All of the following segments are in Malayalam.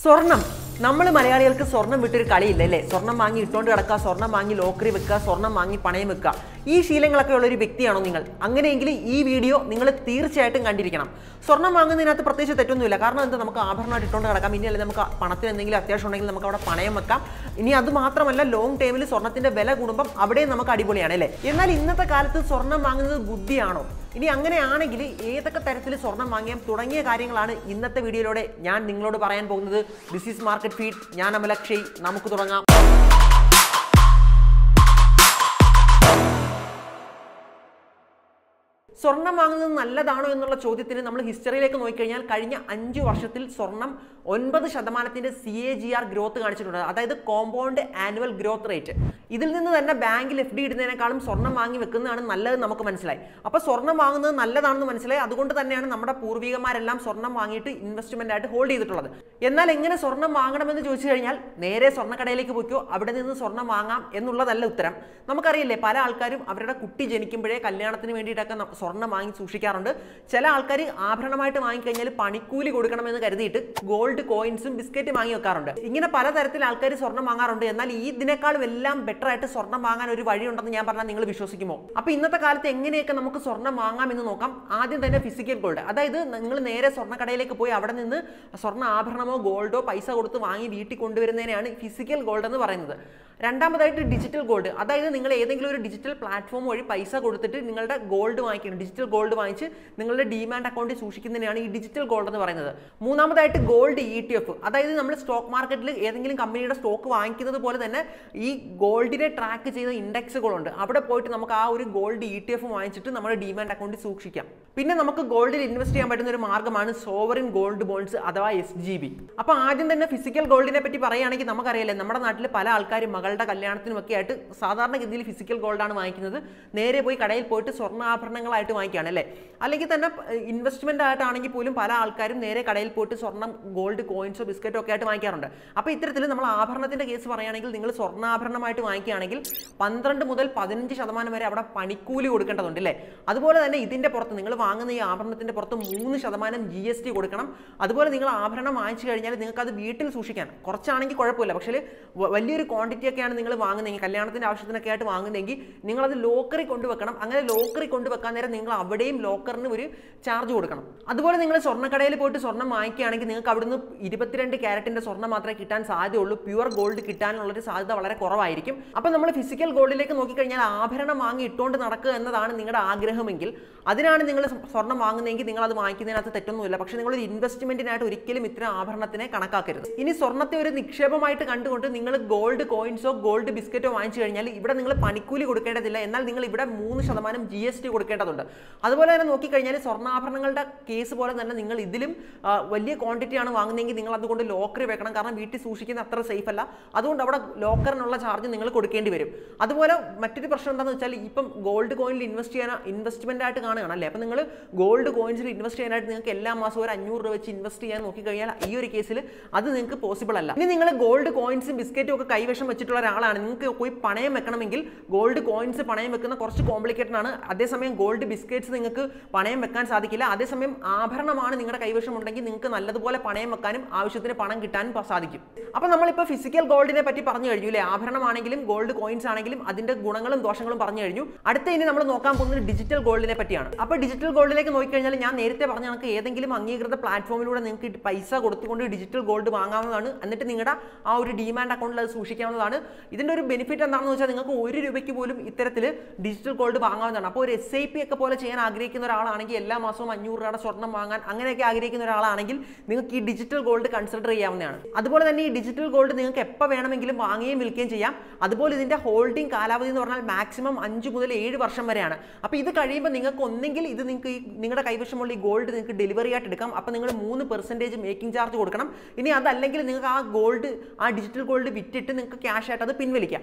സ്വർണം നമ്മൾ മലയാളികൾക്ക് സ്വർണം വിട്ടൊരു കളിയില്ല അല്ലേ സ്വർണം വാങ്ങി ഇട്ടുകൊണ്ട് കിടക്കുക സ്വർണം വാങ്ങി ലോക്കറി വെക്കുക സ്വർണം വാങ്ങി പണയം വെക്കുക ഈ ശീലങ്ങളൊക്കെ ഉള്ള ഒരു വ്യക്തിയാണോ നിങ്ങൾ അങ്ങനെയെങ്കിൽ ഈ വീഡിയോ നിങ്ങൾ തീർച്ചയായിട്ടും കണ്ടിരിക്കണം സ്വർണം വാങ്ങുന്നതിനകത്ത് പ്രത്യേകിച്ച് തെറ്റൊന്നുമില്ല കാരണം എന്താ നമുക്ക് ആഭരണമായിട്ട് ഇട്ടുകൊണ്ട് കിടക്കാം ഇനി അല്ലെങ്കിൽ നമുക്ക് പണത്തിന് എന്തെങ്കിലും അത്യാവശ്യം ഉണ്ടെങ്കിൽ നമുക്ക് അവിടെ പണയം വെക്കാം ഇനി അത് മാത്രമല്ല ലോങ് ടൈമിൽ സ്വർണത്തിന്റെ വില കൂടുമ്പം അവിടെയും നമുക്ക് അടിപൊളിയാണ് അല്ലേ എന്നാൽ ഇന്നത്തെ കാലത്ത് സ്വർണം വാങ്ങുന്നത് ബുദ്ധിയാണോ ഇനി അങ്ങനെയാണെങ്കിൽ ഏതൊക്കെ തരത്തിൽ സ്വർണം വാങ്ങിയാം തുടങ്ങിയ കാര്യങ്ങളാണ് ഇന്നത്തെ വീഡിയോയിലൂടെ ഞാൻ നിങ്ങളോട് പറയാൻ പോകുന്നത് ദിസ് ഈസ് മാർക്കറ്റ് ഫീഡ് ഞാൻ അമലക്ഷയ് നമുക്ക് തുടങ്ങാം സ്വർണം വാങ്ങുന്നത് നല്ലതാണോ എന്നുള്ള ചോദ്യത്തിന് നമ്മൾ ഹിസ്റ്ററിയിലേക്ക് നോക്കിക്കഴിഞ്ഞാൽ കഴിഞ്ഞ അഞ്ച് വർഷത്തിൽ സ്വർണം ഒൻപത് ശതമാനത്തിന്റെ C A G R growth കാണിച്ചിട്ടുണ്ട് അതായത് കോമ്പൗണ്ട് ആനുവൽ ഗ്രോത്ത് റേറ്റ് ഇതിൽ നിന്ന് തന്നെ ബാങ്കിൽ എഫ് ഡി ഇടുന്നതിനേക്കാളും സ്വർണം വാങ്ങി വെക്കുന്നതാണ് നല്ലത് നമുക്ക് മനസ്സിലായി അപ്പോൾ സ്വർണം വാങ്ങുന്നത് നല്ലതാണെന്ന് മനസ്സിലായി അതുകൊണ്ട് തന്നെയാണ് നമ്മുടെ പൂർവികന്മാരെല്ലാം സ്വർണം വാങ്ങിയിട്ട് ഇൻവെസ്റ്റ്മെന്റ് ആയിട്ട് ഹോൾഡ് ചെയ്തിട്ടുള്ളത് എന്നാൽ എങ്ങനെ സ്വർണം വാങ്ങണമെന്ന് ചോദിച്ചു കഴിഞ്ഞാൽ നേരെ സ്വർണ്ണക്കടയിലേക്ക് പോയിക്കോ അവിടെ നിന്ന് സ്വർണം വാങ്ങാം എന്നുള്ളതല്ല ഉത്തരം നമുക്കറിയില്ലേ പല ആൾക്കാരും അവരുടെ കുട്ടി ജനിക്കുമ്പോഴേ കല്യാണത്തിന് വേണ്ടിയിട്ടൊക്കെ ന- സ്വർണം വാങ്ങി സൂക്ഷിക്കാറുണ്ട് ചില ആൾക്കാർ ആഭരണമായിട്ട് വാങ്ങിക്കഴിഞ്ഞാൽ പണിക്കൂലി കൊടുക്കണമെന്ന് കരുതിയിട്ട് ഗോൾഡ് കോയിൻസും ബിസ്ക്കറ്റ് വാങ്ങി വെക്കാറുണ്ട് ഇങ്ങനെ പലതരത്തിൽ ആൾക്കാർ സ്വർണം വാങ്ങാറുണ്ട് എന്നാൽ ഈ ഇതിനേക്കാളും എല്ലാം ബെറ്റർ ആയിട്ട് സ്വർണം വാങ്ങാൻ ഒരു വഴിയുണ്ടെന്ന് ഞാൻ പറഞ്ഞാൽ നിങ്ങൾ വിശ്വസിക്കുമോ അപ്പൊ ഇന്നത്തെ കാലത്ത് എങ്ങനെയൊക്കെ നമുക്ക് സ്വർണം വാങ്ങാം എന്ന് നോക്കാം ആദ്യം തന്നെ ഫിസിക്കൽ ഗോൾഡ് അതായത് നിങ്ങൾ നേരെ സ്വർണ്ണക്കടയിലേക്ക് പോയി അവിടെ നിന്ന് സ്വർണ്ണ ആഭരണമോ ഗോൾഡോ പൈസ കൊടുത്ത് വാങ്ങി വീട്ടിൽ കൊണ്ടുവരുന്നതിനെയാണ് ഫിസിക്കൽ ഗോൾഡ് എന്ന് പറയുന്നത് രണ്ടാമതായിട്ട് ഡിജിറ്റൽ ഗോൾഡ് അതായത് നിങ്ങൾ ഏതെങ്കിലും ഒരു ഡിജിറ്റൽ പ്ലാറ്റ്ഫോം വഴി പൈസ കൊടുത്തിട്ട് നിങ്ങളുടെ ഗോൾഡ് വാങ്ങിക്കണം ഡിജിറ്റൽ ഗോൾഡ് വാങ്ങിച്ച് നിങ്ങളുടെ ഡിമാൻഡ് അക്കൗണ്ടിൽ സൂക്ഷിക്കുന്നതിനാണ് ഈ ഡിജിറ്റൽ ഗോൾഡ് എന്ന് പറയുന്നത് മൂന്നാമതായിട്ട് ഗോൾഡ് ഇ ടി എഫ് അതായത് നമ്മൾ സ്റ്റോക്ക് മാർക്കറ്റിൽ ഏതെങ്കിലും കമ്പനിയുടെ സ്റ്റോക്ക് വാങ്ങിക്കുന്നത് പോലെ തന്നെ ഈ ഗോൾഡിനെ ട്രാക്ക് ചെയ്ത ഇൻഡെക്സുകളുണ്ട് അവിടെ പോയിട്ട് നമുക്ക് ആ ഒരു ഗോൾഡ് ഇ ടി എഫ് വാങ്ങിച്ചിട്ട് നമ്മുടെ ഡിമാൻഡ് അക്കൗണ്ടിൽ സൂക്ഷിക്കാം പിന്നെ നമുക്ക് ഗോൾഡിൽ ഇൻവെസ്റ്റ് ചെയ്യാൻ പറ്റുന്ന ഒരു മാർഗ്ഗമാണ് സോവറിൻ ഗോൾഡ് ബോൺസ് അഥവാ എസ് ജി ബി അപ്പോൾ ആദ്യം തന്നെ ഫിസിക്കൽ ഗോൾഡിനെ പറ്റി പറയുകയാണെങ്കിൽ നമുക്കറിയാലേ നമ്മുടെ നാട്ടിൽ പല ആൾക്കാരും മകളുടെ കല്യാണത്തിനും ഒക്കെ ആയിട്ട് സാധാരണഗതിയിൽ ഫിസിക്കൽ ഗോൾഡാണ് വാങ്ങിക്കുന്നത് നേരെ പോയി കടയിൽ പോയിട്ട് സ്വർണ്ണാഭരണങ്ങളായിട്ട് വാങ്ങിക്കുകയാണ് അല്ലേ അല്ലെങ്കിൽ തന്നെ ഇൻവെസ്റ്റ്മെന്റ് ആയിട്ടാണെങ്കിൽ പോലും പല ആൾക്കാരും നേരെ കടയിൽ പോയിട്ട് സ്വർണ്ണം ഗോൾഡ് കോയിൻസോ ബിസ്ക്കറ്റോ ഒക്കെ ആയിട്ട് വാങ്ങിക്കാറുണ്ട് അപ്പോൾ ഇത്തരത്തിൽ നമ്മൾ ആഭരണത്തിന്റെ കേസ് പറയുകയാണെങ്കിൽ നിങ്ങൾ സ്വർണ്ണാഭരണമായിട്ട് വാങ്ങിക്കുകയാണെങ്കിൽ പന്ത്രണ്ട് മുതൽ പതിനഞ്ച് ശതമാനം വരെ അവിടെ പണിക്കൂലി കൊടുക്കേണ്ടതുണ്ട് അല്ലേ അതുപോലെ തന്നെ ഇതിന്റെ പുറത്ത് നിങ്ങൾ വാങ്ങുന്ന ഈ ആഭരണത്തിന്റെ പുറത്ത് മൂന്ന് ശതമാനം ജി എസ് ടി കൊടുക്കണം അതുപോലെ നിങ്ങൾ ആഭരണം വാങ്ങിച്ചു കഴിഞ്ഞാൽ നിങ്ങൾക്ക് അത് വീട്ടിൽ സൂക്ഷിക്കാൻ കുറച്ചാണെങ്കിൽ കുഴപ്പമില്ല പക്ഷേ വ- വലിയൊരു ക്വാണ്ടിറ്റി ഒക്കെയാണ് നിങ്ങൾ വാങ്ങുന്നതെങ്കിൽ കല്യാണത്തിന്റെ ആവശ്യത്തിനൊക്കെ ആയിട്ട് വാങ്ങുന്നതെങ്കിൽ നിങ്ങളത് ലോക്കറി കൊണ്ടുവെക്കണം അങ്ങനെ ലോക്കറി കൊണ്ടുവെക്കാൻ നേരം നിങ്ങൾ അവിടെയും ലോക്കറിന് ഒരു ചാർജ് കൊടുക്കണം അതുപോലെ നിങ്ങൾ സ്വർണ്ണക്കടയിൽ പോയിട്ട് സ്വർണ്ണം വാങ്ങിക്കുകയാണെങ്കിൽ നിങ്ങൾക്ക് അവിടുന്ന് ഇരുപത്തിരണ്ട് ക്യാരറ്റിന്റെ സ്വർണ്ണം മാത്രമേ കിട്ടാൻ സാധ്യതയുള്ളൂ പ്യുവർ ഗോൾഡ് കിട്ടാനുള്ളൊരു സാധ്യത വളരെ കുറവായിരിക്കും അപ്പം നമ്മൾ ഫിസിക്കൽ ഗോൾഡിലേക്ക് നോക്കിക്കഴിഞ്ഞാൽ ആഭരണം വാങ്ങി ഇട്ടുകൊണ്ട് നടക്കുക എന്നതാണ് നിങ്ങളുടെ ആഗ്രഹമെങ്കിൽ അതിനാണ് നിങ്ങൾ സ്വർണ്ണം വാങ്ങുന്നതെങ്കിൽ നിങ്ങൾ അത് വാങ്ങിക്കുന്നതിനകത്ത് തെറ്റൊന്നുമില്ല പക്ഷേ നിങ്ങൾ ഒരു ഇൻവെസ്റ്റ്മെന്റിനായിട്ട് ഒരിക്കലും ഇത്തരം ആഭരണത്തിനെ കണക്കാക്കരുത് ഇനി സ്വർണ്ണത്തെ ഒരു നിക്ഷേപമായിട്ട് കണ്ടുകൊണ്ട് നിങ്ങൾ ഗോൾഡ് കോയിൻസോ ഗോൾഡ് ബിസ്ക്കറ്റോ വാങ്ങിച്ചു കഴിഞ്ഞാൽ ഇവിടെ നിങ്ങൾ പണിക്കൂലി കൊടുക്കേണ്ടതില്ല എന്നാൽ നിങ്ങൾ ഇവിടെ മൂന്ന് ശതമാനം ജി എസ് ടി കൊടുക്കേണ്ടതുണ്ട് അതുപോലെ തന്നെ നോക്കിക്കഴിഞ്ഞാൽ സ്വർണ്ണാഭരണങ്ങളുടെ കേസ് പോലെ തന്നെ നിങ്ങൾ ഇതിലും ആ, വലിയ ക്വാണ്ടിറ്റി ആണ് വാങ്ങുന്നതെങ്കിൽ നിങ്ങൾ അതുകൊണ്ട് ലോക്കറി വെക്കണം കാരണം വീട്ടിൽ സൂക്ഷിക്കുന്ന അത്ര സേഫ് അല്ല അതുകൊണ്ട് അവിടെ ലോക്കറിനുള്ള ചാർജ് നിങ്ങൾ കൊടുക്കേണ്ടി വരും അതുപോലെ മറ്റൊരു പ്രശ്നം എന്താണെന്ന് വെച്ചാൽ ഇപ്പം ഗോൾഡ് കോയിനിൽ ഇൻവെസ്റ്റ് ചെയ്യാൻ ഇൻവെസ്റ്റ്മെന്റ് ആയിട്ട് കാണുകയാണ് അല്ലേ അപ്പം നിങ്ങൾ ഗോൾഡ് കോയിൻസിൽ ഇൻവെസ്റ്റ് ചെയ്യാനായിട്ട് നിങ്ങൾക്ക് എല്ലാ മാസവും ഒരു അഞ്ഞൂറ് രൂപ വെച്ച് ഇൻവെസ്റ്റ് ചെയ്യാൻ നോക്കിക്കഴിഞ്ഞാൽ ഈ ഒരു കേസിൽ അത് നിങ്ങൾക്ക് പോസിബിൾ അല്ല ഇനി നിങ്ങൾ ഗോൾഡ് കോയിൻസും ബിസ്ക്കറ്റും ഒക്കെ കൈവശം വെച്ചിട്ടുള്ള ഒരാളാണ് നിങ്ങൾക്ക് പോയി പണയം വെക്കണമെങ്കിൽ ഗോൾഡ് കോയിൻസ് പണയം വെക്കുന്ന കുറച്ച് കോംപ്ലിക്കേറ്റഡ് ആണ് അതേസമയം ഗോൾഡ് ബിസ്ക്കറ്റ്സ് നിങ്ങൾക്ക് പണയം വെക്കാൻ സാധിക്കില്ല അതേസമയം ആഭരണമാണ് നിങ്ങളുടെ കൈവശം ഉണ്ടെങ്കിൽ നിങ്ങൾക്ക് നല്ലതുപോലെ പണയം വെക്കാനും ആവശ്യത്തിന് പണം കിട്ടാനും പ- സാധിക്കും അപ്പോൾ നമ്മളിപ്പോൾ ഫിസിക്കൽ ഗോൾഡിനെ പറ്റി പറഞ്ഞു കഴിഞ്ഞു അല്ലേ ആഭരണമാണെങ്കിലും ഗോൾഡ് കോയിൻസ് ആണെങ്കിലും അതിന്റെ ഗുണങ്ങളും ദോഷങ്ങളും പറഞ്ഞു കഴിഞ്ഞു അടുത്ത ഇനി നമ്മൾ നോക്കാൻ പോകുന്നത് ഡിജിറ്റൽ ഗോൾഡിനെ പറ്റിയാണ് അപ്പോൾ ഡിജിറ്റൽ ഗോൾഡിലേക്ക് നോക്കിക്കഴിഞ്ഞാൽ ഞാൻ നേരത്തെ പറഞ്ഞ കണക്ക് ഏതെങ്കിലും അംഗീകൃത പ്ലാറ്റ്ഫോമിലൂടെ നിങ്ങൾക്ക് ഈ പൈസ കൊടുത്തുകൊണ്ട് ഡിജിറ്റൽ ഗോൾഡ് വാങ്ങാവുന്നതാണ് എന്നിട്ട് നിങ്ങളുടെ ആ ഒരു ഡിമാൻഡ് അക്കൗണ്ടിൽ അത് സൂക്ഷിക്കാവുന്നതാണ് ഇതിന്റെ ഒരു ബെനിഫിറ്റ് എന്താണെന്ന് വെച്ചാൽ നിങ്ങൾക്ക് ഒരു രൂപയ്ക്ക് പോലും ഇത്തരത്തിൽ ഡിജിറ്റൽ ഗോൾഡ് വാങ്ങാവുന്നതാണ് അപ്പോൾ ഒരു എസ് ഐ പി ഒക്കെ പോലെ ചെയ്യാൻ ആഗ്രഹിക്കുന്ന ഒരാളാണെങ്കിൽ എല്ലാ മാസവും അഞ്ഞൂറ് രൂപയുടെ സ്വർണ്ണം വാങ്ങാൻ അങ്ങനെയൊക്കെ ആഗ്രഹിക്കുന്ന ഒരാളാണെങ്കിൽ നിങ്ങൾക്ക് ഈ ഡിജിറ്റൽ ഗോൾഡ് കൺസിഡർ ചെയ്യാവുന്നതാണ് അതുപോലെ തന്നെ ഈ ഡിജിറ്റൽ ഗോൾഡ് നിങ്ങൾക്ക് എപ്പോൾ വേണമെങ്കിലും വാങ്ങുകയും വിൽക്കുകയും ചെയ്യാം അതുപോലെ ഇതിന്റെ ഹോൾഡിംഗ് കാലാവധി എന്ന് പറഞ്ഞാൽ മാക്സിമം അഞ്ച് മുതൽ ഏഴ് വർഷം വരെയാണ് അപ്പോൾ ഇത് കഴിയുമ്പോൾ നിങ്ങൾക്ക് ഒന്നെങ്കിൽ ഇത് നിങ്ങൾക്ക് ഈ നിങ്ങളുടെ കൈവശമുള്ള ഈ ഗോൾഡ് നിങ്ങൾക്ക് ഡെലിവറി ആയിട്ട് എടുക്കാം അപ്പോൾ നിങ്ങൾ മൂന്ന് പെർസെൻറ്റേജ് മേക്കിംഗ് ചാർജ് കൊടുക്കണം ഇനി അതല്ലെങ്കിൽ നിങ്ങൾക്ക് ആ ഗോൾഡ് ആ ഡിജിറ്റൽ ഗോൾഡ് വിറ്റിട്ട് നിങ്ങൾക്ക് ക്യാഷ് ആയിട്ട് അത് പിൻവലിക്കാം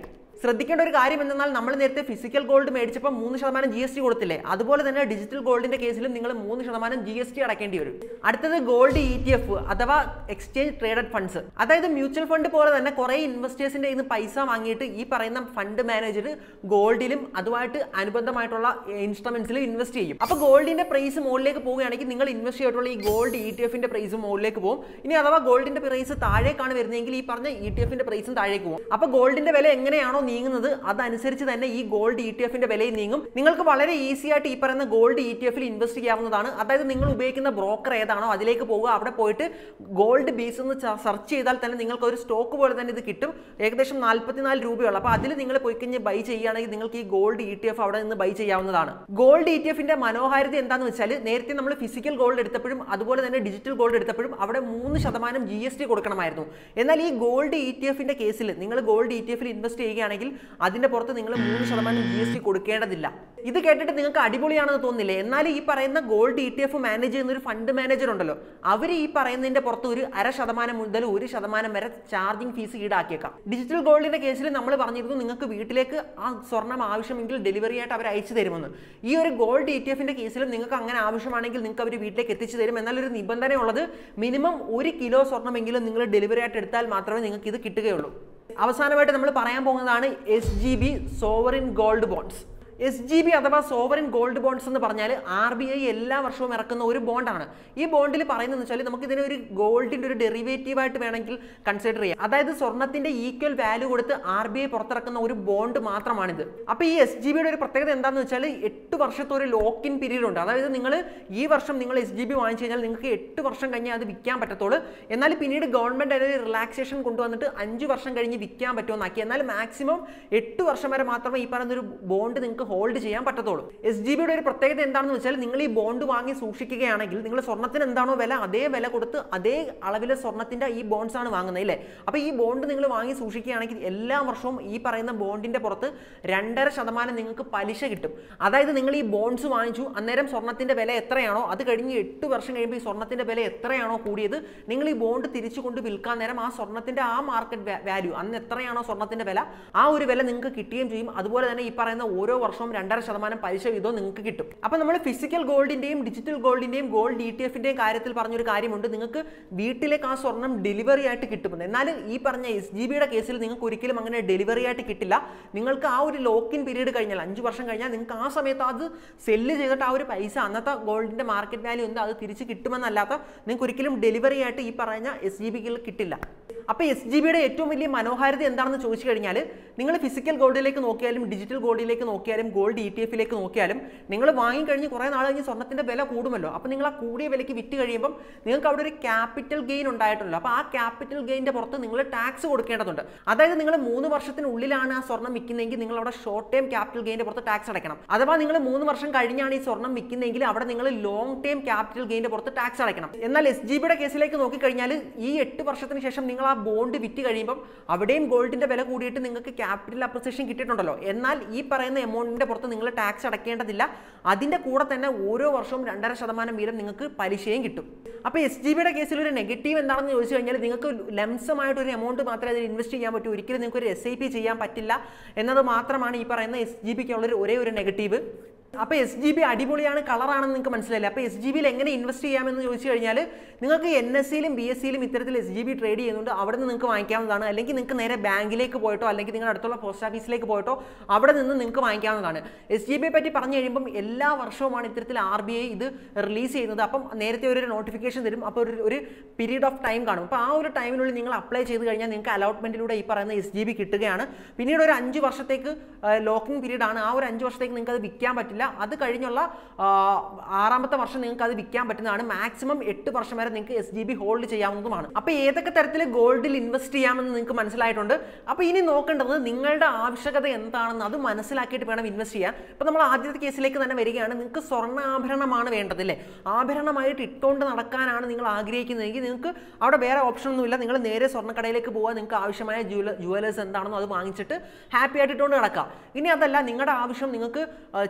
ശ്രദ്ധിക്കേണ്ട ഒരു കാര്യം എന്തെന്നാൽ നമ്മൾ നേരത്തെ ഫിസിക്കൽ ഗോൾഡ് മേടിച്ചപ്പോൾ മൂന്ന് ശതമാനം ജി എസ് ടി കൊടുത്തില്ലേ അതുപോലെ തന്നെ ഡിജിറ്റൽ ഗോൾഡിന്റെ കേസിലും നിങ്ങൾ മൂന്ന് ശതമാനം ജി എസ് ടി അടക്കേണ്ടി വരും അടുത്തത് ഗോൾഡ് ഇ ടി എഫ് അഥവാ എക്സ്ചേഞ്ച് ട്രേഡഡ് ഫണ്ട്സ് അതായത് മ്യൂച്വൽ ഫണ്ട് പോലെ തന്നെ കുറെ ഇൻവെസ്റ്റേഴ്സിന്റെ ഇന്ന് പൈസ വാങ്ങിയിട്ട് ഈ പറയുന്ന ഫണ്ട് മാനേജർ ഗോൾഡിലും അതുമായിട്ട് അനുബന്ധമായിട്ടുള്ള ഇൻസ്ട്രുമെന്റ്സിലും ഇൻവെസ്റ്റ് ചെയ്യും അപ്പോൾ ഗോൾഡിന്റെ പ്രൈസ് മുകളിലേക്ക് പോവുകയാണെങ്കിൽ നിങ്ങൾ ഇൻവെസ്റ്റ് ചെയ്തിട്ടുള്ള ഈ ഗോൾഡ് ഇ ടി എഫിന്റെ പ്രൈസ് മുകളിലേക്ക് പോകും ഇനി അഥവാ ഗോൾഡിന്റെ പ്രൈസ് താഴേക്കാണ് വരുന്നതെങ്കിൽ ഈ പറഞ്ഞ ഇ ടി എഫിന്റെ പ്രൈസും താഴേക്ക് പോകും അപ്പോൾ ഗോൾഡിന്റെ വില എങ്ങനെയാണോ നീങ്ങുന്നത് അതനുസരിച്ച് തന്നെ ഈ ഗോൾഡ് ഇ ടി എഫിന്റെ വിലയും നീങ്ങും നിങ്ങൾക്ക് വളരെ ഈസി ആയിട്ട് ഈ പറയുന്ന ഗോൾഡ് ഇ ടി എഫിൽ ഇൻവെസ്റ്റ് ചെയ്യാവുന്നതാണ് അതായത് നിങ്ങൾ ഉപയോഗിക്കുന്ന ബ്രോക്കർ ഏതാണോ അതിലേക്ക് പോവുക അവിടെ പോയിട്ട് ഗോൾഡ് ബേസ് എന്ന് സെർച്ച് ചെയ്താൽ തന്നെ നിങ്ങൾക്ക് ഒരു സ്റ്റോക്ക് പോലെ തന്നെ ഇത് കിട്ടും ഏകദേശം നാൽപ്പത്തിനാല് രൂപയുള്ള അപ്പോൾ അതിൽ നിങ്ങൾ പോയി കഴിഞ്ഞ് ബൈ ചെയ്യുകയാണെങ്കിൽ നിങ്ങൾക്ക് ഈ ഗോൾഡ് ഇ ടി എഫ് അവിടെ നിന്ന് ബൈ ചെയ്യാവുന്നതാണ് ഗോൾഡ് ഇ ടി എഫിന്റെ മനോഹാരിത എന്താണെന്ന് വെച്ചാൽ നേരത്തെ നമ്മൾ ഫിസിക്കൽ ഗോൾഡ് എടുത്തപ്പോഴും അതുപോലെ തന്നെ ഡിജിറ്റൽ ഗോൾഡ് എടുത്തപ്പോഴും അവിടെ മൂന്ന് ശതമാനം ജി എസ് ടി കൊടുക്കണമായിരുന്നു എന്നാൽ ഈ ഗോൾഡ് ഇ ടി എഫിന്റെ കേസിൽ നിങ്ങൾ ഗോൾഡ് ഇ ടി എഫിൽ ഇൻവെസ്റ്റ് ചെയ്യുകയാണെങ്കിൽ അതിന്റെ പുറത്ത് നിങ്ങൾ മൂന്ന് ശതമാനം ജി എസ് ടി കൊടുക്കേണ്ടതില്ല ഇത് കേട്ടിട്ട് നിങ്ങൾക്ക് അടിപൊളിയാണെന്ന് തോന്നുന്നില്ലേ എന്നാൽ ഈ പറയുന്ന gold E T F manage ചെയ്യുന്ന ഒരു ഫണ്ട് മാനേജർ ഉണ്ടല്ലോ അവർ ഈ പറയുന്നതിന്റെ പുറത്ത് ഒരു അര ശതമാനം മുതൽ ഒരു ശതമാനം വരെ ചാർജിങ് ഫീസ് ഈടാക്കിയേക്കാം ഡിജിറ്റൽ ഗോൾഡിന്റെ കേസിൽ നമ്മൾ പറഞ്ഞിരുന്നു നിങ്ങൾക്ക് വീട്ടിലേക്ക് ആ സ്വർണം ആവശ്യമെങ്കിൽ ഡെലിവറി ആയിട്ട് അവർ അയച്ചു തരുമെന്ന് ഈ ഒരു ഗോൾഡ് ഇ ടി എഫിന്റെ കേസിലും നിങ്ങൾക്ക് അങ്ങനെ ആവശ്യമാണെങ്കിൽ നിങ്ങൾക്ക് അവർ വീട്ടിലേക്ക് എത്തിച്ചു തരും എന്നാൽ ഒരു നിബന്ധനയുള്ളത് മിനിമം ഒരു കിലോ സ്വർണ്ണമെങ്കിലും നിങ്ങൾ ഡെലിവറി ആയിട്ട് എടുത്താൽ മാത്രമേ നിങ്ങൾക്ക് ഇത് കിട്ടുകയുള്ളൂ അവസാനമായിട്ട് നമ്മൾ പറയാൻ പോകുന്നതാണ് S G B sovereign gold bonds S G B അഥവാ സോവറിൻ ഗോൾഡ് ബോണ്ട്സ് എന്ന് പറഞ്ഞാൽ ആർ ബി ഐ എല്ലാ വർഷവും ഇറക്കുന്ന ഒരു ബോണ്ടാണ് ഈ ബോണ്ടിൽ പറയുന്നത് വെച്ചാൽ നമുക്ക് ഇതിനെ ഒരു ഗോൾഡിന്റെ ഒരു ഡെറിവേറ്റീവ് ആയിട്ട് വേണമെങ്കിൽ കൺസിഡർ ചെയ്യാം അതായത് സ്വർണ്ണത്തിന്റെ ഈക്വൽ വാല്യൂ കൊടുത്ത് ആർ ബി ഐ പുറത്തിറക്കുന്ന ഒരു ബോണ്ട് മാത്രമാണിത് അപ്പോൾ ഈ എസ് ജി ബിയുടെ ഒരു പ്രത്യേകത എന്താണെന്ന് വെച്ചാൽ എട്ട് വർഷത്തെ ഒരു ലോക്ക് ഇൻ പീരീഡ് ഉണ്ട് അതായത് നിങ്ങൾ ഈ വർഷം നിങ്ങൾ എസ് ജി ബി വാങ്ങിച്ചു കഴിഞ്ഞാൽ നിങ്ങൾക്ക് എട്ട് വർഷം കഴിഞ്ഞ് അത് വിൽക്കാൻ പറ്റത്തുള്ളൂ എന്നാൽ പിന്നീട് ഗവൺമെന്റ് അതിൽ റിലാക്സേഷൻ കൊണ്ടുവന്നിട്ട് അഞ്ച് വർഷം കഴിഞ്ഞ് വിൽക്കാൻ പറ്റുമെന്നാക്കി എന്നാൽ മാക്സിമം എട്ട് വർഷം വരെ മാത്രമേ ഈ പറയുന്ന ഒരു ബോണ്ട് നിങ്ങൾക്ക് ഹോൾഡ് ചെയ്യാൻ പറ്റത്തുള്ളൂ എസ് ജി ബിയുടെ ഒരു പ്രത്യേകത എന്താണെന്ന് വെച്ചാൽ നിങ്ങൾ ഈ ബോണ്ട് വാങ്ങി സൂക്ഷിക്കുകയാണെങ്കിൽ നിങ്ങൾ സ്വർണ്ണത്തിന് എന്താണോ വില അതേ വില കൊടുത്ത് അതേ അളവിലെ സ്വർണ്ണത്തിന്റെ ഈ ബോണ്ട്സ് ആണ് വാങ്ങുന്നത് അല്ലേ അപ്പോൾ ഈ ബോണ്ട് നിങ്ങൾ വാങ്ങി സൂക്ഷിക്കുകയാണെങ്കിൽ എല്ലാ വർഷവും ഈ പറയുന്ന ബോണ്ടിന്റെ പുറത്ത് രണ്ടര ശതമാനം നിങ്ങൾക്ക് പലിശ കിട്ടും അതായത് നിങ്ങൾ ഈ ബോണ്ട്സ് വാങ്ങിച്ചു അന്നേരം സ്വർണ്ണത്തിന്റെ വില എത്രയാണോ അത് കഴിഞ്ഞ് എട്ട് വർഷം കഴിയുമ്പോൾ ഈ സ്വർണ്ണത്തിന്റെ വില എത്രയാണോ കൂടിയത് നിങ്ങൾ ഈ ബോണ്ട് തിരിച്ചു കൊണ്ട് വിൽക്കാൻ നേരം ആ സ്വർണ്ണത്തിന്റെ ആ മാർക്കറ്റ് വാല്യൂ അന്ന് എത്രയാണോ സ്വർണ്ണത്തിന്റെ വില ആ ഒരു വില നിങ്ങൾക്ക് കിട്ടുകയും ചെയ്യും അതുപോലെ തന്നെ ഈ പറയുന്ന ഓരോ വർഷവും രണ്ടര ശതമാനം പലിശ വീതവും നിങ്ങൾക്ക് കിട്ടും അപ്പോൾ നമ്മൾ ഫിസിക്കൽ ഗോൾഡിന്റെയും ഡിജിറ്റൽ ഗോൾഡിന്റെയും ഗോൾഡ് ഡി ടി എഫിന്റെയും കാര്യത്തിൽ പറഞ്ഞൊരു കാര്യമുണ്ട് നിങ്ങൾക്ക് വീട്ടിലേക്ക് ആ സ്വർണം ഡെലിവറി ആയിട്ട് കിട്ടുമെന്ന് എന്നാൽ ഈ പറഞ്ഞ എസ് ജി ബിയുടെ കേസിൽ നിങ്ങൾക്ക് ഒരിക്കലും അങ്ങനെ ഡെലിവറി ആയിട്ട് കിട്ടില്ല നിങ്ങൾക്ക് ആ ഒരു ലോക്ക് ഇൻ പീരീഡ് കഴിഞ്ഞാൽ അഞ്ച് വർഷം കഴിഞ്ഞാൽ നിങ്ങൾക്ക് ആ സമയത്ത് അത് സെല്ല് ചെയ്തിട്ട് ആ ഒരു പൈസ അന്നത്തെ ഗോൾഡിന്റെ മാർക്കറ്റ് വാല്യൂ ഉണ്ട് അത് തിരിച്ച് കിട്ടുമെന്നല്ലാത്ത നിങ്ങൾക്ക് ഒരിക്കലും ഡെലിവറി ആയിട്ട് ഈ പറഞ്ഞ എസ് ജി ബിക്ക് കിട്ടില്ല അപ്പോൾ എസ് ജി ബിയുടെ ഏറ്റവും വലിയ മനോഹാരിത എന്താണെന്ന് ചോദിച്ചു കഴിഞ്ഞാൽ നിങ്ങൾ ഫിസിക്കൽ ഗോൾഡിലേക്ക് നോക്കിയാലും ഡിജിറ്റൽ ഗോൾഡിലേക്ക് നോക്കിയാലും ഗോൾഡ് ഇ ടി എഫിലേക്ക് നോക്കിയാലും നിങ്ങൾ വാങ്ങിക്കഴിഞ്ഞ് കുറേ നാൾ കഴിഞ്ഞ് സ്വർണ്ണത്തിൻ്റെ വില കൂടുമല്ലോ അപ്പോൾ നിങ്ങൾ ആ കൂടിയ വിലയ്ക്ക് വിറ്റ് കഴിയുമ്പം നിങ്ങൾക്ക് അവിടെ ഒരു ക്യാപിറ്റൽ ഗെയിൻ ഉണ്ടായിട്ടുണ്ടല്ലോ അപ്പോൾ ആ ക്യാപിറ്റൽ ഗെയിൻ്റെ പുറത്ത് നിങ്ങൾ ടാക്സ് കൊടുക്കേണ്ടതുണ്ട് അതായത് നിങ്ങൾ മൂന്ന് വർഷത്തിനുള്ളിലാണ് ആ സ്വർണ്ണം വിൽക്കുന്നതെങ്കിൽ നിങ്ങൾ അവിടെ ഷോർട്ട് ടൈം ക്യാപിറ്റൽ ഗെയിൻ്റെ പുറത്ത് ടാക്സ് അടയ്ക്കണം അഥവാ നിങ്ങൾ മൂന്ന് വർഷം കഴിഞ്ഞാണ് ഈ സ്വർണ്ണം വിൽക്കുന്നതെങ്കിൽ അവിടെ നിങ്ങൾ ലോങ് ടൈം ക്യാപിറ്റൽ ഗെയിൻ്റെ പുറത്ത് ടാക്സ് അടയ്ക്കണം എന്നാൽ എസ് ജി ബിയുടെ കേസിലേക്ക് നോക്കിക്കഴിഞ്ഞാൽ ഈ എട്ട് വർഷത്തിന് ശേഷം നിങ്ങൾ ആ ബോണ്ട് വിറ്റ് കഴിയുമ്പം അവിടെയും ഗോൾഡിന്റെ വില കൂടിയിട്ട് നിങ്ങൾക്ക് ക്യാപിറ്റൽ അപ്രിസിയേഷൻ കിട്ടിയിട്ടുണ്ടല്ലോ എന്നാൽ ഈ പറയുന്ന എമൗണ്ടിന്റെ പുറത്ത് നിങ്ങൾ ടാക്സ് അടയ്ക്കേണ്ടതില്ല അതിന്റെ കൂടെ തന്നെ ഓരോ വർഷവും രണ്ടര ശതമാനം വീതം നിങ്ങൾക്ക് പലിശയും കിട്ടും അപ്പോൾ എസ് ജി ബിയുടെ കേസിൽ ഒരു നെഗറ്റീവ് എന്താണെന്ന് ചോദിച്ചു കഴിഞ്ഞാൽ നിങ്ങൾക്ക് ലംസമായിട്ട് ഒരു എമൗണ്ട് മാത്രമേ അതിൽ ഇൻവെസ്റ്റ് ചെയ്യാൻ പറ്റൂ ഒരിക്കലും നിങ്ങൾക്ക് ഒരു എസ് ഐ പി ചെയ്യാൻ പറ്റില്ല എന്നത് മാത്രമാണ് ഈ പറയുന്ന എസ് ജി ബിക്കുള്ളൊരു ഒരേ ഒരു നെഗറ്റീവ് അപ്പോൾ എസ് ജി ബി അടിപൊളിയാണ് കളറാണെന്ന് നിങ്ങൾക്ക് മനസ്സിലായില്ല അപ്പോൾ എസ് ജി ബിയിൽ എങ്ങനെ ഇൻവെസ്റ്റ് ചെയ്യാമെന്ന് ചോദിച്ചു കഴിഞ്ഞാൽ നിങ്ങൾക്ക് എൻ എസ് സിയിലും ബി എസ് സിയിലും ഇത്തരത്തിൽ എസ് ജി ബി ട്രേഡ് ചെയ്യുന്നുണ്ട് അവിടെ നിന്ന് നിങ്ങൾക്ക് വാങ്ങിക്കാവുന്നതാണ് അല്ലെങ്കിൽ നിങ്ങൾക്ക് നേരെ ബാങ്കിലേക്ക് പോയിട്ടോ അല്ലെങ്കിൽ നിങ്ങളുടെ അടുത്തുള്ള പോസ്റ്റ് ഓഫീസിലേക്ക് പോയിട്ടോ അവിടെ നിന്ന് നിങ്ങൾക്ക് വാങ്ങിക്കാവുന്നതാണ് എസ് ജി ബിയെ പറ്റി പറഞ്ഞു കഴിയുമ്പം എല്ലാ വർഷവുമാണ് ഇത്തരത്തിൽ ആർ ബി ഐ ഇത് റിലീസ് ചെയ്യുന്നത് അപ്പം നേരത്തെ ഒരു നോട്ടിഫിക്കേഷൻ തരും അപ്പോൾ ഒരു ഒരു പീരീഡ് ഓഫ് ടൈം കാണും അപ്പോൾ ആ ഒരു ടൈമിനുള്ളിൽ നിങ്ങൾ അപ്ലൈ ചെയ്ത് കഴിഞ്ഞാൽ നിങ്ങൾക്ക് അലോട്ട്മെൻറ്റിലൂടെ ഈ പറയുന്ന എസ് ജി ബി കിട്ടുകയാണ് പിന്നീട് ഒരു അഞ്ച് വർഷത്തേക്ക് ലോക്കിംഗ് പീരീഡ് ആണ് ആ ഒരു അഞ്ച് വർഷത്തേക്ക് നിങ്ങൾക്ക് അത് വിൽക്കാൻ പറ്റില്ല അത് കഴിഞ്ഞുള്ള ആ, ആറാമത്തെ വർഷം നിങ്ങൾക്ക് അത് വിൽക്കാൻ പറ്റുന്നതാണ് മാക്സിമം എട്ട് വർഷം വരെ നിങ്ങൾക്ക് എസ് ജി ബി ഹോൾഡ് ചെയ്യാവുന്നതുമാണ് അപ്പോൾ ഏതൊക്കെ തരത്തിൽ ഗോൾഡിൽ ഇൻവെസ്റ്റ് ചെയ്യാമെന്ന് നിങ്ങൾക്ക് മനസ്സിലായിട്ടുണ്ട് അപ്പോൾ ഇനി നോക്കേണ്ടത് നിങ്ങളുടെ ആവശ്യകത എന്താണെന്ന് അത് മനസ്സിലാക്കിയിട്ട് വേണം ഇൻവെസ്റ്റ് ചെയ്യാൻ ഇപ്പോൾ നമ്മൾ ആദ്യത്തെ കേസിലേക്ക് തന്നെ വരികയാണ് നിങ്ങൾക്ക് സ്വർണ്ണാഭരണമാണ് വേണ്ടത് അല്ലേ ആഭരണമായിട്ട് ഇട്ടുകൊണ്ട് നടക്കാനാണ് നിങ്ങൾ ആഗ്രഹിക്കുന്നതെങ്കിൽ നിങ്ങൾക്ക് അവിടെ വേറെ ഓപ്ഷൻ ഒന്നുമില്ല നിങ്ങൾ നേരെ സ്വർണ്ണക്കടയിലേക്ക് പോകാൻ നിങ്ങൾക്ക് ആവശ്യമായ ജുവല ജുവലേഴ്സ് എന്താണെന്നോ അത് വാങ്ങിച്ചിട്ട് ഹാപ്പി ആയിട്ട് ഇട്ടുകൊണ്ട് നടക്കാം ഇനി അതല്ല നിങ്ങളുടെ ആവശ്യം നിങ്ങൾക്ക് ആ, ചെറിയൊരു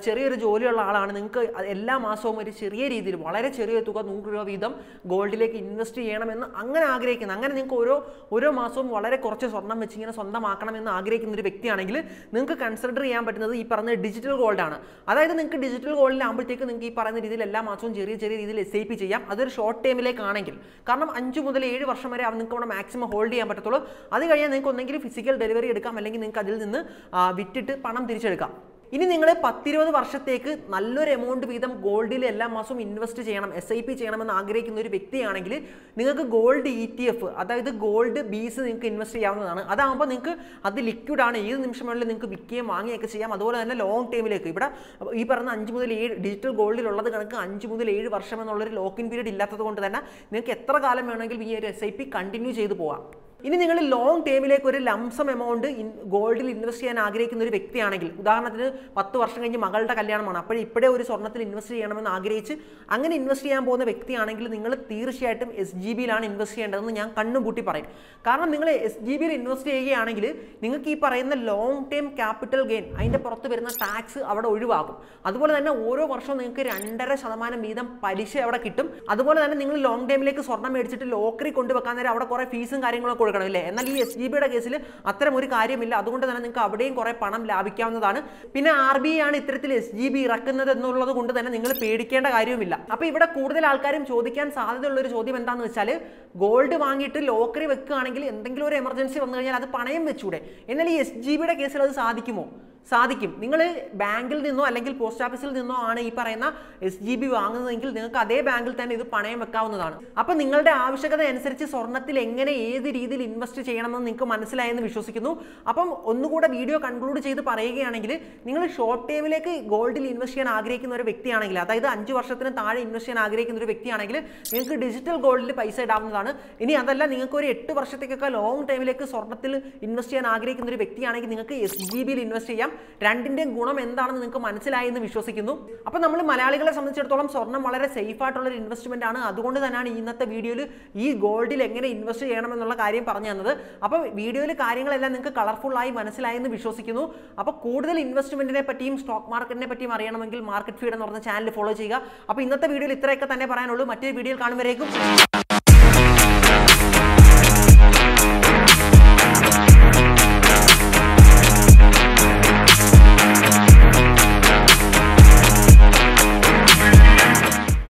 ജോലിയുള്ള ആളാണ് നിങ്ങൾക്ക് എല്ലാ മാസവും ഒരു ചെറിയ രീതിയിൽ വളരെ ചെറിയ തുക നൂറ് രൂപ വീതം ഗോൾഡിലേക്ക് ഇൻവെസ്റ്റ് ചെയ്യണമെന്ന് അങ്ങനെ ആഗ്രഹിക്കുന്നത് അങ്ങനെ നിങ്ങൾക്ക് ഓരോ ഓരോ മാസവും വളരെ കുറച്ച് സ്വർണം വെച്ച് ഇങ്ങനെ സ്വന്തമാക്കണമെന്ന് ആഗ്രഹിക്കുന്ന ഒരു വ്യക്തിയാണെങ്കിൽ നിങ്ങൾക്ക് കൺസിഡർ ചെയ്യാൻ പറ്റുന്നത് ഈ പറയുന്ന ഡിജിറ്റൽ ഗോൾഡാണ് അതായത് നിങ്ങൾക്ക് ഡിജിറ്റൽ ഗോൾഡിലാകുമ്പോഴത്തേക്ക് നിങ്ങൾക്ക് ഈ പറയുന്ന രീതിയിൽ എല്ലാ മാസവും ചെറിയ ചെറിയ രീതിയിൽ എസ് ഐ പി ചെയ്യാം അതൊരു ഷോർട്ട് ടൈമിലേക്കാണെങ്കിൽ കാരണം അഞ്ച് മുതൽ ഏഴ് വർഷം വരെ അവ നിങ്ങൾക്ക് അവിടെ മാക്സിമം ഹോൾഡ് ചെയ്യാൻ പറ്റത്തുള്ളൂ അത് കഴിഞ്ഞാൽ നിങ്ങൾക്ക് ഒന്നെങ്കിൽ ഫിസിക്കൽ ഡെലിവറി എടുക്കാം അല്ലെങ്കിൽ നിങ്ങൾക്ക് അതിൽ നിന്ന് ആ, വിറ്റിട്ട് പണം തിരിച്ചെടുക്കാം ഇനി നിങ്ങൾ പത്തിരുപത് വർഷത്തേക്ക് നല്ലൊരു എമൗണ്ട് വീതം ഗോൾഡിൽ എല്ലാ മാസവും ഇൻവെസ്റ്റ് ചെയ്യണം എസ് ഐ പി ചെയ്യണമെന്ന് ആഗ്രഹിക്കുന്ന ഒരു വ്യക്തിയാണെങ്കിൽ നിങ്ങൾക്ക് ഗോൾഡ് ഇ ടി എഫ് അതായത് ഗോൾഡ് ബീസ് നിങ്ങൾക്ക് ഇൻവെസ്റ്റ് ചെയ്യാവുന്നതാണ് അതാകുമ്പോൾ നിങ്ങൾക്ക് അത് ലിക്വിഡ് ആണ് ഏത് നിമിഷം വേണമെങ്കിലും നിങ്ങൾക്ക് വിൽക്കുകയും വാങ്ങുകയൊക്കെ ചെയ്യാം അതുപോലെ തന്നെ ലോങ് ടൈമിലേക്ക് ഇവിടെ ഈ പറഞ്ഞ അഞ്ച് മുതൽ ഏഴ് ഡിജിറ്റൽ ഗോൾഡിലുള്ളത് കണക്ക് അഞ്ച് മുതൽ ഏഴ് വർഷം എന്നുള്ളൊരു ലോക്കിൻ പീരീഡ് ഇല്ലാത്തത് കൊണ്ട് തന്നെ നിങ്ങൾക്ക് എത്ര കാലം വേണമെങ്കിലും ഈ ഒരു എസ് ഐ പി കണ്ടിന്യൂ ചെയ്തു പോവാം ഇനി നിങ്ങൾ ലോങ് ടൈമിലേക്ക് ഒരു ലംസം എമൗണ്ട് ഗോൾഡിൽ ഇൻവെസ്റ്റ് ചെയ്യാൻ ആഗ്രഹിക്കുന്ന ഒരു വ്യക്തിയാണെങ്കിൽ ഉദാഹരണത്തിന് പത്ത് വർഷം കഴിഞ്ഞ് മകളുടെ കല്യാണമാണ് അപ്പോൾ ഇപ്പോഴേ ഒരു സ്വർണ്ണത്തിൽ ഇൻവെസ്റ്റ് ചെയ്യണമെന്ന് ആഗ്രഹിച്ച് അങ്ങനെ ഇൻവെസ്റ്റ് ചെയ്യാൻ പോകുന്ന വ്യക്തിയാണെങ്കിൽ നിങ്ങൾ തീർച്ചയായിട്ടും എസ് ജി ബിയിലാണ് ഇൻവെസ്റ്റ് ചെയ്യേണ്ടതെന്ന് ഞാൻ കണ്ണുപൂട്ടി പറയും കാരണം നിങ്ങൾ എസ് ജി ബിയിൽ ഇൻവെസ്റ്റ് ചെയ്യുകയാണെങ്കിൽ നിങ്ങൾക്ക് ഈ പറയുന്ന ലോങ് ടൈം ക്യാപിറ്റൽ ഗെയിൻ അതിൻ്റെ പുറത്ത് വരുന്ന ടാക്സ് അവിടെ ഒഴിവാക്കും അതുപോലെ തന്നെ ഓരോ വർഷവും നിങ്ങൾക്ക് രണ്ടര ശതമാനം വീതം പലിശ അവിടെ കിട്ടും അതുപോലെ തന്നെ നിങ്ങൾ ലോങ് ടൈമിലേക്ക് സ്വർണ്ണം മേടിച്ചിട്ട് ലോക്കറി കൊണ്ടുവെക്കാൻ നേരം അവിടെ കുറേ ഫീസും കാര്യങ്ങളൊക്കെ കൊടുക്കണം ഇല്ലേ എന്നാൽ ഈ എസ് ജി ബിയുടെ കേസിൽ അത്തരം ഒരു കാര്യമില്ല അതുകൊണ്ട് തന്നെ നിങ്ങൾക്ക് അവിടെയും കുറേ പണം ലാഭിക്കാവുന്നതാണ് പിന്നെ ആർ ബി ഐ ആണ് ഇത്തരത്തിൽ എസ് ജി ബി ഇറക്കുന്നത് എന്നുള്ളത് കൊണ്ട് തന്നെ നിങ്ങൾ പേടിക്കേണ്ട കാര്യവുമില്ല അപ്പോൾ ഇവിടെ കൂടുതൽ ആൾക്കാരും ചോദിക്കാൻ സാധ്യതയുള്ള ഒരു ചോദ്യം എന്താണെന്ന് വെച്ചാൽ ഗോൾഡ് വാങ്ങിയിട്ട് ലോക്കറി വെക്കുകയാണെങ്കിൽ എന്തെങ്കിലും ഒരു എമർജൻസി വന്നു കഴിഞ്ഞാൽ അത് പണയം വെച്ചൂടെ എന്നാൽ ഈ എസ് ജി ബിയുടെ കേസിൽ അത് സാധിക്കുമോ സാധിക്കും നിങ്ങൾ ബാങ്കിൽ നിന്നോ അല്ലെങ്കിൽ പോസ്റ്റ് ഓഫീസിൽ നിന്നോ ആണ് ഈ പറയുന്ന എസ് ജി ബി വാങ്ങുന്നതെങ്കിൽ നിങ്ങൾക്ക് അതേ ബാങ്കിൽ തന്നെ ഇത് പണയം വെക്കാവുന്നതാണ് അപ്പം നിങ്ങളുടെ ആവശ്യകത അനുസരിച്ച് സ്വർണ്ണത്തിൽ എങ്ങനെ ഏത് രീതിയിൽ ഇൻവെസ്റ്റ് ചെയ്യണമെന്ന് നിങ്ങൾക്ക് മനസ്സിലായെന്ന് വിശ്വസിക്കുന്നു അപ്പം ഒന്നുകൂടെ വീഡിയോ കൺക്ലൂഡ് ചെയ്ത് പറയുകയാണെങ്കിൽ നിങ്ങൾ ഷോർട്ട് ടൈമിലേക്ക് ഗോൾഡിൽ ഇൻവെസ്റ്റ് ചെയ്യാൻ ആഗ്രഹിക്കുന്ന ഒരു വ്യക്തിയാണെങ്കിൽ അതായത് അഞ്ച് വർഷത്തിന് താഴെ ഇൻവെസ്റ്റ് ചെയ്യാൻ ആഗ്രഹിക്കുന്ന ഒരു വ്യക്തിയാണെങ്കിൽ നിങ്ങൾക്ക് ഡിജിറ്റൽ ഗോൾഡിൽ പൈസ ഇടാവുന്നതാണ് ഇനി അതല്ല നിങ്ങൾക്ക് ഒരു എട്ട് വർഷത്തേക്കൊക്കെ ലോങ് ടൈമിലേക്ക് സ്വർണ്ണത്തിൽ ഇൻവെസ്റ്റ് ചെയ്യാൻ ആഗ്രഹിക്കുന്ന ഒരു വ്യക്തിയാണെങ്കിൽ നിങ്ങൾക്ക് എസ് ജി ബിയിൽ ഇൻവെസ്റ്റ് ചെയ്യാം രണ്ടിൻ്റെയും ഗുണം എന്താണെന്ന് നിങ്ങൾക്ക് മനസ്സിലായി എന്ന് വിശ്വസിക്കുന്നു അപ്പോൾ നമ്മൾ മലയാളികളെ സംബന്ധിച്ചിടത്തോളം സ്വർണ്ണം വളരെ സേഫ് ആയിട്ടുള്ള ഒരു ഇൻവെസ്റ്റ്മെന്റ് ആണ് അതുകൊണ്ട് തന്നെയാണ് ഇന്നത്തെ വീഡിയോയിൽ ഈ ഗോൾഡിൽ എങ്ങനെ ഇൻവെസ്റ്റ് ചെയ്യണമെന്നുള്ള കാര്യം പറഞ്ഞു തന്നത് അപ്പോൾ വീഡിയോയിൽ കാര്യങ്ങളെല്ലാം നിങ്ങൾക്ക് കളർഫുൾ ആയി മനസ്സിലായി എന്ന് വിശ്വസിക്കുന്നു അപ്പോൾ കൂടുതൽ ഇൻവെസ്റ്റ്മെന്റിനെ പറ്റിയും സ്റ്റോക്ക് മാർക്കറ്റിനെ പറ്റിയും അറിയണമെങ്കിൽ മാർക്കറ്റ് ഫീഡ് എന്ന് പറഞ്ഞ ചാനൽ ഫോളോ ചെയ്യുക അപ്പോൾ ഇന്നത്തെ വീഡിയോയിൽ ഇത്രയൊക്കെ തന്നെ പറയാനുള്ളൂ മറ്റൊരു വീഡിയോയിൽ കാണുമ്പോഴേക്കും